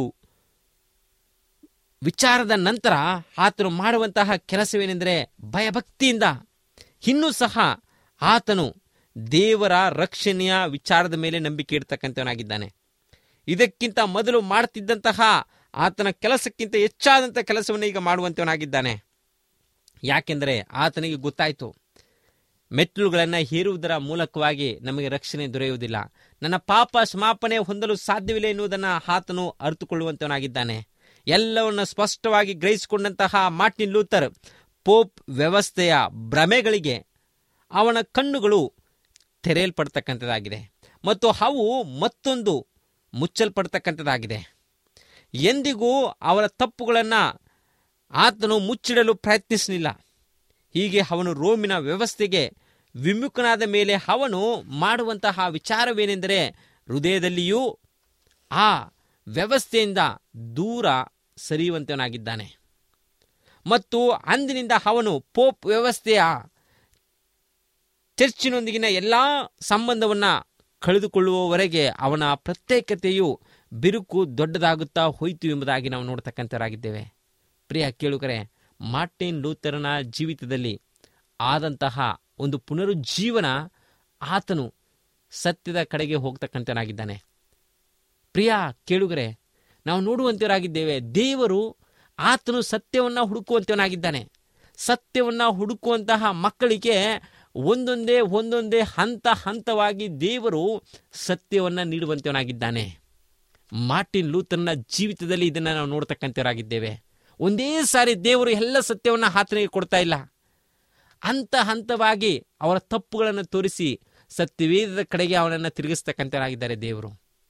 ವಿಚಾರದ ನಂತರ ಆತನು ಮಾಡುವಂತಹ ಕೆಲಸವೇನೆಂದರೆ ಭಯಭಕ್ತಿಯಿಂದ ಇನ್ನೂ ಸಹ ಆತನು ದೇವರ ರಕ್ಷಣೆಯ ವಿಚಾರದ ಮೇಲೆ ನಂಬಿಕೆ ಇಡ್ತಕ್ಕಂಥವನಾಗಿದ್ದಾನೆ ಇದಕ್ಕಿಂತ ಮೊದಲು ಮಾಡುತ್ತಿದ್ದಂತಹ ಆತನ ಕೆಲಸಕ್ಕಿಂತ ಹೆಚ್ಚಾದಂಥ ಕೆಲಸವನ್ನು ಈಗ ಮಾಡುವಂತವನಾಗಿದ್ದಾನೆ ಯಾಕೆಂದರೆ ಆತನಿಗೆ ಗೊತ್ತಾಯಿತು ಮೆಟ್ಟಿಲುಗಳನ್ನು ಹೇರುವುದರ ಮೂಲಕವಾಗಿ ನಮಗೆ ರಕ್ಷಣೆ ದೊರೆಯುವುದಿಲ್ಲ ನನ್ನ ಪಾಪ ಕ್ಷಮಾಪಣೆ ಹೊಂದಲು ಸಾಧ್ಯವಿಲ್ಲ ಎನ್ನುವುದನ್ನು ಆತನು ಅರಿತುಕೊಳ್ಳುವಂತವನಾಗಿದ್ದಾನೆ ಎಲ್ಲವನ್ನ ಸ್ಪಷ್ಟವಾಗಿ ಗ್ರಹಿಸಿಕೊಂಡಂತಹ ಮಾರ್ಟಿನ್ ಲೂಥರ್ ಪೋಪ್ ವ್ಯವಸ್ಥೆಯ ಭ್ರಮೆಗಳಿಗೆ ಅವನ ಕಣ್ಣುಗಳು ತೆರೆಯಲ್ಪಡ್ತಕ್ಕಂಥದ್ದಾಗಿದೆ ಮತ್ತು ಅವು ಮತ್ತೊಂದು ಮುಚ್ಚಲ್ಪಡ್ತಕ್ಕಂಥದ್ದಾಗಿದೆ ಎಂದಿಗೂ ಅವರ ತಪ್ಪುಗಳನ್ನು ಆತನು ಮುಚ್ಚಿಡಲು ಪ್ರಯತ್ನಿಸಲಿಲ್ಲ ಹೀಗೆ ಅವನು ರೋಮಿನ ವ್ಯವಸ್ಥೆಗೆ ವಿಮುಖನಾದ ಮೇಲೆ ಅವನು ಮಾಡುವಂತಹ ವಿಚಾರವೇನೆಂದರೆ ಹೃದಯದಲ್ಲಿಯೂ ಆ ವ್ಯವಸ್ಥೆಯಿಂದ ದೂರ ಸರಿಯುವಂತವನಾಗಿದ್ದಾನೆ ಮತ್ತು ಅಂದಿನಿಂದ ಅವನು ಪೋಪ್ ವ್ಯವಸ್ಥೆಯ ಚರ್ಚಿನೊಂದಿಗಿನ ಎಲ್ಲ ಸಂಬಂಧವನ್ನು ಕಳೆದುಕೊಳ್ಳುವವರೆಗೆ ಅವನ ಪ್ರತ್ಯೇಕತೆಯು ಬಿರುಕು ದೊಡ್ಡದಾಗುತ್ತಾ ಹೋಯಿತು ಎಂಬುದಾಗಿ ನಾವು ನೋಡ್ತಕ್ಕಂಥವರಾಗಿದ್ದೇವೆ ಪ್ರಿಯ ಕೇಳುಗರೆ ಮಾರ್ಟಿನ್ ಲೂಥರನ ಜೀವಿತದಲ್ಲಿ ಆದಂತಹ ಒಂದು ಪುನರುಜ್ಜೀವನ ಆತನು ಸತ್ಯದ ಕಡೆಗೆ ಹೋಗ್ತಕ್ಕಂಥನಾಗಿದ್ದಾನೆ ಪ್ರಿಯ ಕೇಳುಗರೆ ನಾವು ನೋಡುವಂತವರಾಗಿದ್ದೇವೆ ದೇವರು ಆತನು ಸತ್ಯವನ್ನು ಹುಡುಕುವಂತವನಾಗಿದ್ದಾನೆ ಸತ್ಯವನ್ನು ಹುಡುಕುವಂತಹ ಮಕ್ಕಳಿಗೆ ಒಂದೊಂದೇ ಒಂದೊಂದೇ ಹಂತ ಹಂತವಾಗಿ ದೇವರು ಸತ್ಯವನ್ನು ನೀಡುವಂತವನಾಗಿದ್ದಾನೆ ಮಾರ್ಟಿನ್ ಲೂಥರ್ನ ಜೀವಿತದಲ್ಲಿ ಇದನ್ನು ನಾವು ನೋಡ್ತಕ್ಕಂಥವರಾಗಿದ್ದೇವೆ ಒಂದೇ ಸಾರಿ ದೇವರು ಎಲ್ಲ ಸತ್ಯವನ್ನು ಆತನಿಗೆ ಕೊಡ್ತಾ ಇಲ್ಲ ಹಂತ ಹಂತವಾಗಿ ಅವರ ತಪ್ಪುಗಳನ್ನು ತೋರಿಸಿ ಸತ್ಯವೇದದ ಕಡೆಗೆ ಅವನನ್ನು ತಿರುಗಿಸ್ತಕ್ಕಂಥವರಾಗಿದ್ದಾರೆ ದೇವರು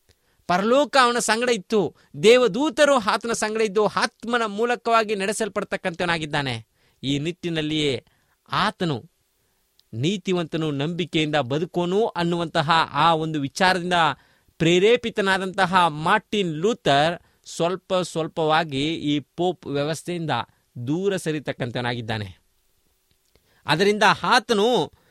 ಪರಲೋಕ ಅವನ ಸಂಗಡ ಇತ್ತು ದೇವದೂತರು ಆತನ ಸಂಗಡ ಇದ್ದು ಆತ್ಮನ ಮೂಲಕವಾಗಿ ನಡೆಸಲ್ಪಡ್ತಕ್ಕಂಥವನಾಗಿದ್ದಾನೆ ಈ ನಿಟ್ಟಿನಲ್ಲಿಯೇ ಆತನು ನೀತಿವಂತನು ನಂಬಿಕೆಯಿಂದ ಬದುಕೋನು ಅನ್ನುವಂತಹ ಆ ಒಂದು ವಿಚಾರದಿಂದ ಪ್ರೇರೇಪಿತನಾದಂತಹ ಮಾರ್ಟಿನ್ ಲೂಥರ್ ಸ್ವಲ್ಪ ಸ್ವಲ್ಪವಾಗಿ ಈ ಪೋಪ್ ವ್ಯವಸ್ಥೆಯಿಂದ ದೂರ ಸರಿತಕ್ಕಂಥವನಾಗಿದ್ದಾನೆ ಅದರಿಂದ ಆತನು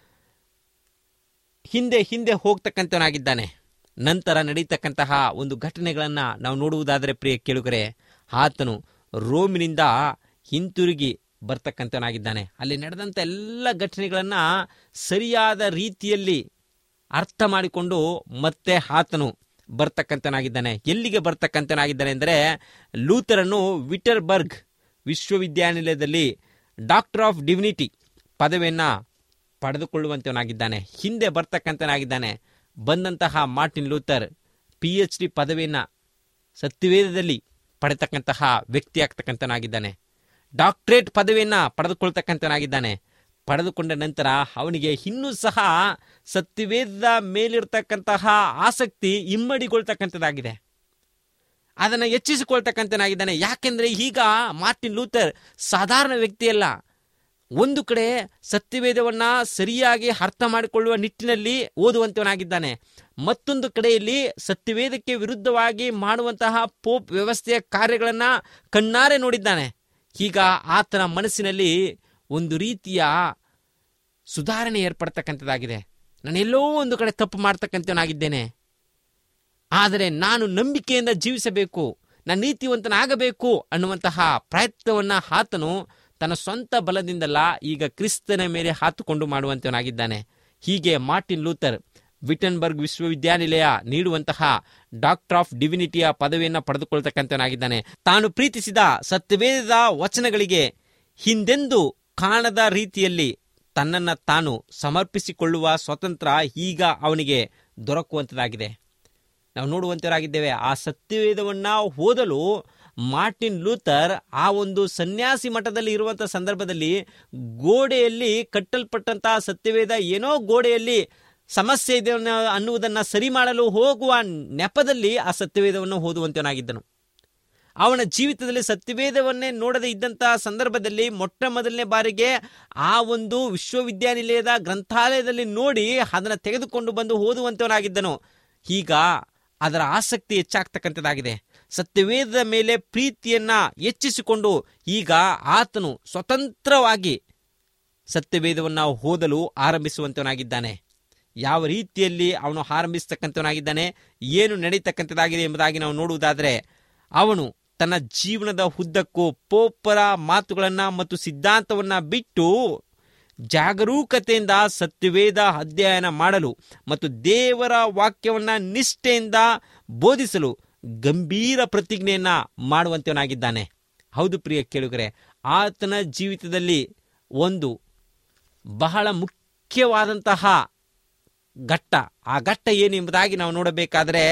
ಹಿಂದೆ ಹಿಂದೆ ಹೋಗ್ತಕ್ಕಂಥವನಾಗಿದ್ದಾನೆ ನಂತರ ನಡೀತಕ್ಕಂತಹ ಒಂದು ಘಟನೆಗಳನ್ನು ನಾವು ನೋಡುವುದಾದರೆ ಪ್ರಿಯ ಕೇಳುಗರೆ ಆತನು ರೋಮಿನಿಂದ ಹಿಂತಿರುಗಿ ಬರ್ತಕ್ಕಂಥವನಾಗಿದ್ದಾನೆ ಅಲ್ಲಿ ನಡೆದಂಥ ಎಲ್ಲ ಘಟನೆಗಳನ್ನು ಸರಿಯಾದ ರೀತಿಯಲ್ಲಿ ಅರ್ಥ ಮಾಡಿಕೊಂಡು ಮತ್ತೆ ಆತನು ಬರ್ತಕ್ಕಂಥನಾಗಿದ್ದಾನೆ ಎಲ್ಲಿಗೆ ಬರ್ತಕ್ಕಂಥನಾಗಿದ್ದಾನೆ ಅಂದರೆ ಲೂಥರನ್ನು ವಿಟರ್ಬರ್ಗ್ ವಿಶ್ವವಿದ್ಯಾನಿಲಯದಲ್ಲಿ ಡಾಕ್ಟರ್ ಆಫ್ ಡಿವಿನಿಟಿ ಪದವಿಯನ್ನು ಪಡೆದುಕೊಳ್ಳುವಂತವನಾಗಿದ್ದಾನೆ ಹಿಂದೆ ಬರ್ತಕ್ಕಂಥನಾಗಿದ್ದಾನೆ ಬಂದಂತಹ Martin Luther P H D ಪದವಿಯನ್ನು ಸತ್ಯವೇದದಲ್ಲಿ ಪಡೆತಕ್ಕಂತಹ ವ್ಯಕ್ತಿ ಆಗ್ತಕ್ಕಂಥನಾಗಿದ್ದಾನೆ ಡಾಕ್ಟ್ರೇಟ್ ಪದವಿಯನ್ನು ಪಡೆದುಕೊಳ್ತಕ್ಕಂಥನಾಗಿದ್ದಾನೆ ಪಡೆದುಕೊಂಡ ನಂತರ ಅವನಿಗೆ ಇನ್ನೂ ಸಹ ಸತ್ಯವೇದದ ಮೇಲಿರ್ತಕ್ಕಂತಹ ಆಸಕ್ತಿ ಇಮ್ಮಡಿಗೊಳ್ತಕ್ಕಂಥದ್ದಾಗಿದೆ ಅದನ್ನು ಹೆಚ್ಚಿಸಿಕೊಳ್ತಕ್ಕಂಥನಾಗಿದ್ದಾನೆ ಯಾಕೆಂದರೆ ಈಗ ಮಾರ್ಟಿನ್ ಲೂಥರ್ ಸಾಧಾರಣ ವ್ಯಕ್ತಿಯಲ್ಲ ಒಂದು ಕಡೆ ಸತ್ಯವೇದವನ್ನ ಸರಿಯಾಗಿ ಅರ್ಥ ಮಾಡಿಕೊಳ್ಳುವ ನಿಟ್ಟಿನಲ್ಲಿ ಓದುವಂತವನಾಗಿದ್ದಾನೆ ಮತ್ತೊಂದು ಕಡೆಯಲ್ಲಿ ಸತ್ಯವೇದಕ್ಕೆ ವಿರುದ್ಧವಾಗಿ ಮಾಡುವಂತಹ ಪೋಪ್ ವ್ಯವಸ್ಥೆಯ ಕಾರ್ಯಗಳನ್ನು ಕಣ್ಣಾರೆ ನೋಡಿದ್ದಾನೆ ಈಗ ಆತನ ಮನಸ್ಸಿನಲ್ಲಿ ಒಂದು ರೀತಿಯ ಸುಧಾರಣೆ ಏರ್ಪಡ್ತಕ್ಕಂಥದ್ದಾಗಿದೆ ನಾನೆಲ್ಲೋ ಒಂದು ಕಡೆ ತಪ್ಪು ಮಾಡ್ತಕ್ಕಂಥವನಾಗಿದ್ದೇನೆ ಆದರೆ ನಾನು ನಂಬಿಕೆಯಿಂದ ಜೀವಿಸಬೇಕು ನಾನು ನೀತಿವಂತನಾಗಬೇಕು ಅನ್ನುವಂತಹ ಪ್ರಯತ್ನವನ್ನು ಆತನು ತನ್ನ ಸ್ವಂತ ಬಲದಿಂದಲ್ಲ ಈಗ ಕ್ರಿಸ್ತನ ಮೇಲೆ ಹಾತುಕೊಂಡು ಮಾಡುವಂತವನಾಗಿದ್ದಾನೆ ಹೀಗೆ ಮಾರ್ಟಿನ್ ಲೂಥರ್ ವಿಟನ್ಬರ್ಗ್ ವಿಶ್ವವಿದ್ಯಾನಿಲಯ ನೀಡುವಂತಹ ಡಾಕ್ಟರ್ ಆಫ್ ಡಿವಿನಿಟಿಯ ಪದವಿಯನ್ನು ಪಡೆದುಕೊಳ್ತಕ್ಕಂಥವನಾಗಿದ್ದಾನೆ ತಾನು ಪ್ರೀತಿಸಿದ ಸತ್ಯವೇದದ ವಚನಗಳಿಗೆ ಹಿಂದೆಂದು ಕಾಣದ ರೀತಿಯಲ್ಲಿ ತನ್ನನ್ನು ತಾನು ಸಮರ್ಪಿಸಿಕೊಳ್ಳುವ ಸ್ವತಂತ್ರ ಈಗ ಅವನಿಗೆ ದೊರಕುವಂಥದ್ದಾಗಿದೆ ನಾವು ನೋಡುವಂತವರಾಗಿದ್ದೇವೆ ಆ ಸತ್ಯವೇದವನ್ನ ಓದಲು ಮಾರ್ಟಿನ್ ಲೂಥರ್ ಆ ಒಂದು ಸನ್ಯಾಸಿ ಮಠದಲ್ಲಿ ಇರುವಂತಹ ಸಂದರ್ಭದಲ್ಲಿ ಗೋಡೆಯಲ್ಲಿ ಕಟ್ಟಲ್ಪಟ್ಟಂತಹ ಸತ್ಯವೇದ ಏನೋ ಗೋಡೆಯಲ್ಲಿ ಸಮಸ್ಯೆ ಇದೆ ಅನ್ನೋ- ಅನ್ನುವುದನ್ನ ಸರಿ ಮಾಡಲು ಹೋಗುವ ನೆಪದಲ್ಲಿ ಆ ಸತ್ಯವೇದವನ್ನು ಓದುವಂತವನಾಗಿದ್ದನು ಅವನ ಜೀವಿತದಲ್ಲಿ ಸತ್ಯವೇದವನ್ನೇ ನೋಡದೆ ಇದ್ದಂತಹ ಸಂದರ್ಭದಲ್ಲಿ ಮೊಟ್ಟ ಮೊದಲನೇ ಬಾರಿಗೆ ಆ ಒಂದು ವಿಶ್ವವಿದ್ಯಾನಿಲಯದ ಗ್ರಂಥಾಲಯದಲ್ಲಿ ನೋಡಿ ಅದನ್ನು ತೆಗೆದುಕೊಂಡು ಬಂದು ಓದುವಂತವನಾಗಿದ್ದನು ಈಗ ಅದರ ಆಸಕ್ತಿ ಹೆಚ್ಚಾಗ್ತಕ್ಕಂಥದ್ದಾಗಿದೆ ಸತ್ಯವೇದದ ಮೇಲೆ ಪ್ರೀತಿಯನ್ನ ಹೆಚ್ಚಿಸಿಕೊಂಡು ಈಗ ಆತನು ಸ್ವತಂತ್ರವಾಗಿ ಸತ್ಯವೇದವನ್ನು ಓದಲು ಆರಂಭಿಸುವಂತವನಾಗಿದ್ದಾನೆ ಯಾವ ರೀತಿಯಲ್ಲಿ ಅವನು ಆರಂಭಿಸ್ತಕ್ಕಂಥವನಾಗಿದ್ದಾನೆ ಏನು ನಡೀತಕ್ಕಂಥದ್ದಾಗಿದೆ ಎಂಬುದಾಗಿ ನಾವು ನೋಡುವುದಾದರೆ ಅವನು ತನ್ನ ಜೀವನದ ಉದ್ದಕ್ಕೂ ಪೋಪರ ಮಾತುಗಳನ್ನು ಮತ್ತು ಸಿದ್ಧಾಂತವನ್ನು ಬಿಟ್ಟು ಜಾಗರೂಕತೆಯಿಂದ ಸತ್ಯವೇದ ಅಧ್ಯಯನ ಮಾಡಲು ಮತ್ತು ದೇವರ ವಾಕ್ಯವನ್ನ ನಿಷ್ಠೆಯಿಂದ ಬೋಧಿಸಲು ಗಂಭೀರ ಪ್ರತಿಜ್ಞೆಯನ್ನ ಮಾಡುವಂತವನಾಗಿದ್ದಾನೆ ಹೌದು ಪ್ರಿಯ ಕೇಳುಗರೆ ಆತನ ಜೀವಿತದಲ್ಲಿ ಒಂದು ಬಹಳ ಮುಖ್ಯವಾದಂತಹ ಘಟ್ಟ ಆ ಘಟ್ಟ ಏನು ಎಂಬುದಾಗಿ ನಾವು ನೋಡಬೇಕಾದರೆ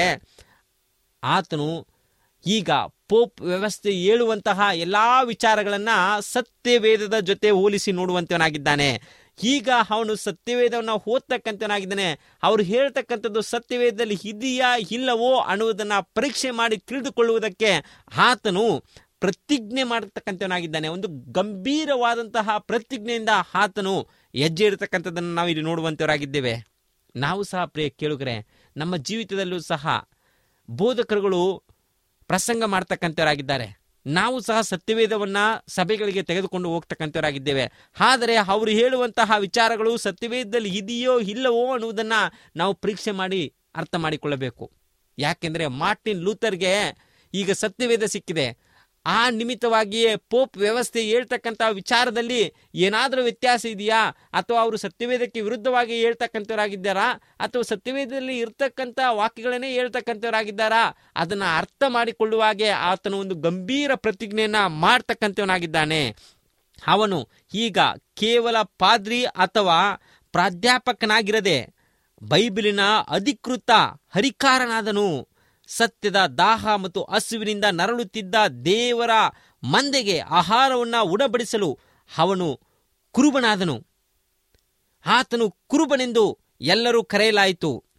ಆತನು ಈಗ ಪೋಪ್ ವ್ಯವಸ್ಥೆ ಹೇಳುವಂತಹ ಎಲ್ಲಾ ವಿಚಾರಗಳನ್ನ ಸತ್ಯವೇದದ ಜೊತೆ ಹೋಲಿಸಿ ನೋಡುವಂತವನಾಗಿದ್ದಾನೆ ಈಗ ಅವನು ಸತ್ಯವೇದವನ್ನು ಓದ್ತಕ್ಕಂಥವನಾಗಿದ್ದಾನೆ ಅವರು ಹೇಳ್ತಕ್ಕಂಥದ್ದು ಸತ್ಯವೇದದಲ್ಲಿ ಇದೆಯಾ ಇಲ್ಲವೋ ಅನ್ನುವುದನ್ನ ಪರೀಕ್ಷೆ ಮಾಡಿ ತಿಳಿದುಕೊಳ್ಳುವುದಕ್ಕೆ ಆತನು ಪ್ರತಿಜ್ಞೆ ಮಾಡತಕ್ಕಂಥವನಾಗಿದ್ದಾನೆ ಒಂದು ಗಂಭೀರವಾದಂತಹ ಪ್ರತಿಜ್ಞೆಯಿಂದ ಆತನು ಹೆಜ್ಜೆ ಇರತಕ್ಕಂಥದ್ದನ್ನು ನಾವು ಇಲ್ಲಿ ನೋಡುವಂತವರಾಗಿದ್ದೇವೆ ನಾವು ಸಹ ಪ್ರಿಯ ಕೇಳುಗರೆ ನಮ್ಮ ಜೀವಿತದಲ್ಲೂ ಸಹ ಬೋಧಕರುಗಳು ಪ್ರಸಂಗ ಮಾಡ್ತಕ್ಕಂಥವರಾಗಿದ್ದಾರೆ ನಾವು ಸಹ ಸತ್ಯವೇದವನ್ನ ಸಭೆಗಳಿಗೆ ತೆಗೆದುಕೊಂಡು ಹೋಗ್ತಕ್ಕಂಥವರಾಗಿದ್ದೇವೆ ಆದರೆ ಅವರು ಹೇಳುವಂತಹ ವಿಚಾರಗಳು ಸತ್ಯವೇದದಲ್ಲಿ ಇದೆಯೋ ಇಲ್ಲವೋ ಅನ್ನುವುದನ್ನ ನಾವು ಪರೀಕ್ಷೆ ಮಾಡಿ ಅರ್ಥ ಮಾಡಿಕೊಳ್ಳಬೇಕು ಯಾಕೆಂದ್ರೆ ಮಾರ್ಟಿನ್ ಲೂಥರ್ಗೆ ಈಗ ಸತ್ಯವೇದ ಸಿಕ್ಕಿದೆ ಆ ನಿಮಿತ್ತವಾಗಿಯೇ ಪೋಪ್ ವ್ಯವಸ್ಥೆ ಹೇಳ್ತಕ್ಕಂಥ ವಿಚಾರದಲ್ಲಿ ಏನಾದರೂ ವ್ಯತ್ಯಾಸ ಇದೆಯಾ ಅಥವಾ ಅವರು ಸತ್ಯವೇದಕ್ಕೆ ವಿರುದ್ಧವಾಗಿ ಹೇಳ್ತಕ್ಕಂಥವರಾಗಿದ್ದಾರಾ ಅಥವಾ ಸತ್ಯವೇದದಲ್ಲಿ ಇರ್ತಕ್ಕಂಥ ವಾಕ್ಯಗಳನ್ನೇ ಹೇಳ್ತಕ್ಕಂಥವರಾಗಿದ್ದಾರಾ ಅದನ್ನು ಅರ್ಥ ಮಾಡಿಕೊಳ್ಳುವಾಗೆ ಆತನು ಒಂದು ಗಂಭೀರ ಪ್ರತಿಜ್ಞೆಯನ್ನ ಮಾಡ್ತಕ್ಕಂಥವನಾಗಿದ್ದಾನೆ ಅವನು ಈಗ ಕೇವಲ ಪಾದ್ರಿ ಅಥವಾ ಪ್ರಾಧ್ಯಾಪಕನಾಗಿರದೆ ಬೈಬಿಲಿನ ಅಧಿಕೃತ ಹರಿಕಾರನಾದನು ಸತ್ಯದ ದಾಹ ಮತ್ತು ಹಸುವಿನಿಂದ ನರಳುತ್ತಿದ್ದ ದೇವರ ಮಂದೆಗೆ ಆಹಾರವನ್ನು ಉಣಬಡಿಸಲು ಅವನು ಕುರುಬನಾದನು ಆತನು ಕುರುಬನೆಂದು ಎಲ್ಲರೂ ಕರೆಯಲಾಯಿತು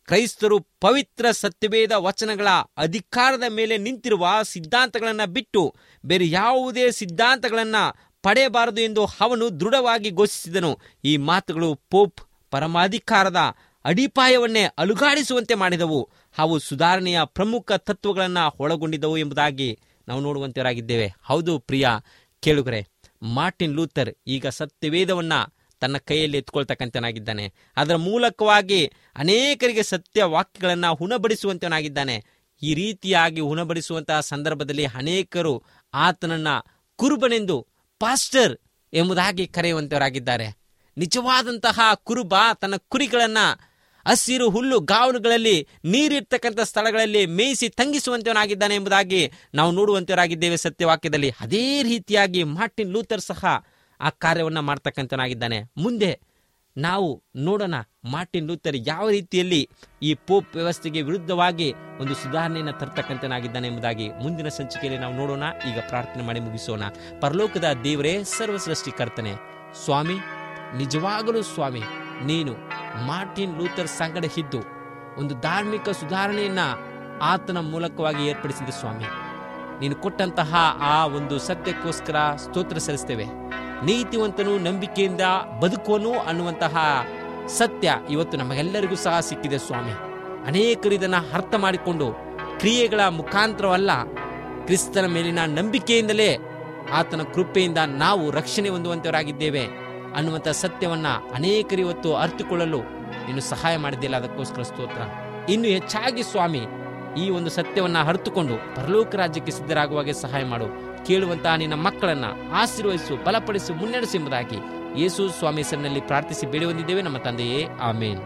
ಕ್ರೈಸ್ತರು ಪವಿತ್ರ ಸತ್ಯವೇದ ವಚನಗಳ ಅಧಿಕಾರದ ಮೇಲೆ ನಿಂತಿರುವ ಸಿದ್ಧಾಂತಗಳನ್ನು ಬಿಟ್ಟು ಬೇರೆ ಯಾವುದೇ ಸಿದ್ಧಾಂತಗಳನ್ನು ಪಡೆಯಬಾರದು ಎಂದು ಅವನು ದೃಢವಾಗಿ ಘೋಷಿಸಿದನು ಈ ಮಾತುಗಳು ಪೋಪ್ ಪರಮಾಧಿಕಾರದ ಅಡಿಪಾಯವನ್ನೇ ಅಲುಗಾಡಿಸುವಂತೆ ಮಾಡಿದವು ಅವು ಸುಧಾರಣೆಯ ಪ್ರಮುಖ ತತ್ವಗಳನ್ನು ಒಳಗೊಂಡಿದ್ದವು ಎಂಬುದಾಗಿ ನಾವು ನೋಡುವಂತವರಾಗಿದ್ದೇವೆ ಹೌದು ಪ್ರಿಯ ಕೇಳುಗರೆ ಮಾರ್ಟಿನ್ ಲೂಥರ್ ಈಗ ಸತ್ಯವೇದವನ್ನ ತನ್ನ ಕೈಯಲ್ಲಿ ಎತ್ಕೊಳ್ತಕ್ಕಂಥನಾಗಿದ್ದಾನೆ ಅದರ ಮೂಲಕವಾಗಿ ಅನೇಕರಿಗೆ ಸತ್ಯ ವಾಕ್ಯಗಳನ್ನು ಉಣಬಡಿಸುವಂತವನಾಗಿದ್ದಾನೆ ಈ ರೀತಿಯಾಗಿ ಉಣಬಡಿಸುವಂತಹ ಸಂದರ್ಭದಲ್ಲಿ ಅನೇಕರು ಆತನನ್ನ ಕುರುಬನೆಂದು ಪಾಸ್ಟರ್ ಎಂಬುದಾಗಿ ಕರೆಯುವಂತವರಾಗಿದ್ದಾರೆ ನಿಜವಾದಂತಹ ಕುರುಬ ತನ್ನ ಕುರಿಗಳನ್ನ ಹಸಿರು ಹುಲ್ಲು ಗಾವಲುಗಳಲ್ಲಿ ನೀರಿರ್ತಕ್ಕಂಥ ಸ್ಥಳಗಳಲ್ಲಿ ಮೇಯಿಸಿ ತಂಗಿಸುವಂತವನಾಗಿದ್ದಾನೆ ಎಂಬುದಾಗಿ ನಾವು ನೋಡುವಂತವರಾಗಿದ್ದೇವೆ ಸತ್ಯವಾಕ್ಯದಲ್ಲಿ ಅದೇ ರೀತಿಯಾಗಿ ಮಾರ್ಟಿನ್ ಲೂಥರ್ ಸಹ ಆ ಕಾರ್ಯವನ್ನು ಮಾಡ್ತಕ್ಕಂಥನಾಗಿದ್ದಾನೆ ಮುಂದೆ ನಾವು ನೋಡೋಣ ಮಾರ್ಟಿನ್ ಲೂಥರ್ ಯಾವ ರೀತಿಯಲ್ಲಿ ಈ ಪೋಪ್ ವ್ಯವಸ್ಥೆಗೆ ವಿರುದ್ಧವಾಗಿ ಒಂದು ಸುಧಾರಣೆಯನ್ನು ತರ್ತಕ್ಕಂಥನಾಗಿದ್ದಾನೆ ಎಂಬುದಾಗಿ ಮುಂದಿನ ಸಂಚಿಕೆಯಲ್ಲಿ ನಾವು ನೋಡೋಣ ಈಗ ಪ್ರಾರ್ಥನೆ ಮಾಡಿ ಮುಗಿಸೋಣ ಪರಲೋಕದ ದೇವರೇ ಸರ್ವ ಸೃಷ್ಟಿಕರ್ತನೆ ಸ್ವಾಮಿ ನಿಜವಾಗಲೂ ಸ್ವಾಮಿ ನೀನು ಮಾರ್ಟಿನ್ ಲೂಥರ್ ಸಂಗಡ ಇದ್ದು ಒಂದು ಧಾರ್ಮಿಕ ಸುಧಾರಣೆಯನ್ನ ಆತನ ಮೂಲಕವಾಗಿ ಏರ್ಪಡಿಸಿದ ಸ್ವಾಮಿ ನೀನು ಕೊಟ್ಟಂತಹ ಆ ಒಂದು ಸತ್ಯಕ್ಕೋಸ್ಕರ ಸ್ತೋತ್ರ ಸಲ್ಲಿಸ್ತೇವೆ ನೀತಿವಂತನು ನಂಬಿಕೆಯಿಂದ ಬದುಕುವನು ಅನ್ನುವಂತಹ ಸತ್ಯ ಇವತ್ತು ನಮಗೆಲ್ಲರಿಗೂ ಸಹ ಸಿಕ್ಕಿದೆ ಸ್ವಾಮಿ ಅನೇಕರು ಇದನ್ನು ಅರ್ಥ ಮಾಡಿಕೊಂಡು ಕ್ರಿಯೆಗಳ ಮುಖಾಂತರವಲ್ಲ ಕ್ರಿಸ್ತನ ಮೇಲಿನ ನಂಬಿಕೆಯಿಂದಲೇ ಆತನ ಕೃಪೆಯಿಂದ ನಾವು ರಕ್ಷಣೆ ಹೊಂದುವಂತವರಾಗಿದ್ದೇವೆ ಅನ್ನುವಂಥ ಸತ್ಯವನ್ನ ಅನೇಕರು ಇವತ್ತು ಅರ್ಥಕೊಳ್ಳಲು ನೀನು ಸಹಾಯ ಮಾಡಿದ್ದಿಲ್ಲ ಅದಕ್ಕೋಸ್ಕರ ಸ್ತೋತ್ರ ಇನ್ನು ಹೆಚ್ಚಾಗಿ ಸ್ವಾಮಿ ಈ ಒಂದು ಸತ್ಯವನ್ನ ಅರ್ಥಕೊಂಡು ಪರಲೋಕ ರಾಜ್ಯಕ್ಕೆ ಸಿದ್ಧರಾಗುವಾಗೆ ಸಹಾಯ ಮಾಡು ಕೇಳುವಂತಹ ನಿನ್ನ ಮಕ್ಕಳನ್ನ ಆಶೀರ್ವಹಿಸು ಬಲಪಡಿಸು ಮುನ್ನಡೆಸು ಎಂಬುದಾಗಿ ಯೇಸು ಸ್ವಾಮಿ ಹೆಸರಿನಲ್ಲಿ ಪ್ರಾರ್ಥಿಸಿ ಬೇಡಿ ಹೊಂದಿದ್ದೇವೆ ನಮ್ಮ ತಂದೆಯೇ ಆಮೇನ್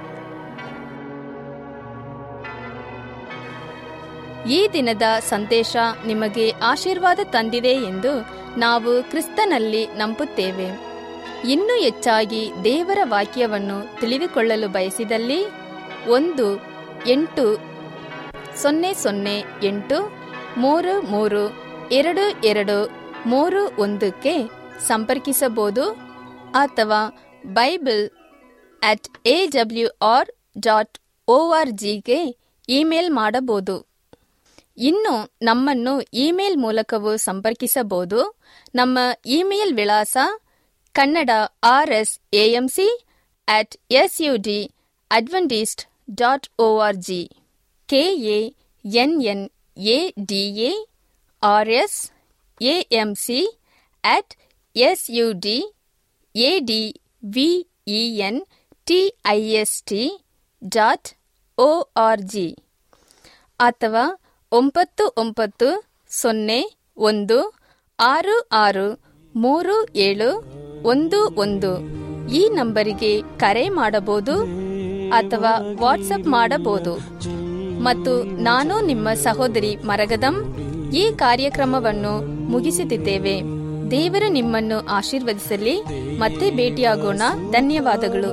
ಈ ದಿನದ ಸಂದೇಶ ನಿಮಗೆ ಆಶೀರ್ವಾದ ತಂದಿದೆ ಎಂದು ನಾವು ಕ್ರಿಸ್ತನಲ್ಲಿ ನಂಬುತ್ತೇವೆ ಇನ್ನೂ ಹೆಚ್ಚಾಗಿ ದೇವರ ವಾಕ್ಯವನ್ನು ತಿಳಿದುಕೊಳ್ಳಲು ಬಯಸಿದಲ್ಲಿ ಒಂದು ಎಂಟು ಸೊನ್ನೆ ಸೊನ್ನೆ ಎಂಟು ಮೂರು ಮೂರು ಎರಡು ಎರಡು ಮೂರು ಒಂದಕ್ಕೆ ಸಂಪರ್ಕಿಸಬಹುದು ಅಥವಾ bible at A W R dot O R ಜಿಗೆ ಇಮೇಲ್ ಮಾಡಬಹುದು ಇನ್ನು ನಮ್ಮನ್ನು ಇಮೇಲ್ ಮೂಲಕವೂ ಸಂಪರ್ಕಿಸಬಹುದು ನಮ್ಮ ಇಮೇಲ್ ವಿಳಾಸ Kannada R S A M C at S U D adventist dot O R G K A N N A D A R S A M C at S U D A D V E N T I S T dot O R G ಅಥವಾ ಒಂಬತ್ತು ಒಂಬತ್ತು ಸೊನ್ನೆ ಒಂದು ಆರು ಆರು ಮೂರು ಏಳು ಒಂದು ಒಂದು ಈ ನಂಬರಿಗೆ ಕರೆ ಮಾಡಬಹುದು ಅಥವಾ ವಾಟ್ಸಪ್ ಮಾಡಬಹುದು ಮತ್ತು ನಾನು ನಿಮ್ಮ ಸಹೋದರಿ ಮರಗದಂ ಈ ಕಾರ್ಯಕ್ರಮವನ್ನು ಮುಗಿಸುತ್ತಿದ್ದೇವೆ ದೇವರು ನಿಮ್ಮನ್ನು ಆಶೀರ್ವದಿಸಲಿ ಮತ್ತೆ ಭೇಟಿಯಾಗೋಣ ಧನ್ಯವಾದಗಳು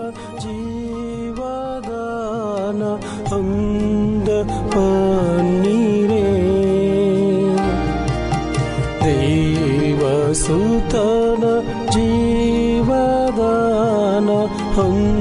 ಜೀವದಾನ ಅಂದ ಪನ್ನೀರೇ ದೇವಸುತನ ಜೀವದಾನ ಅಂದ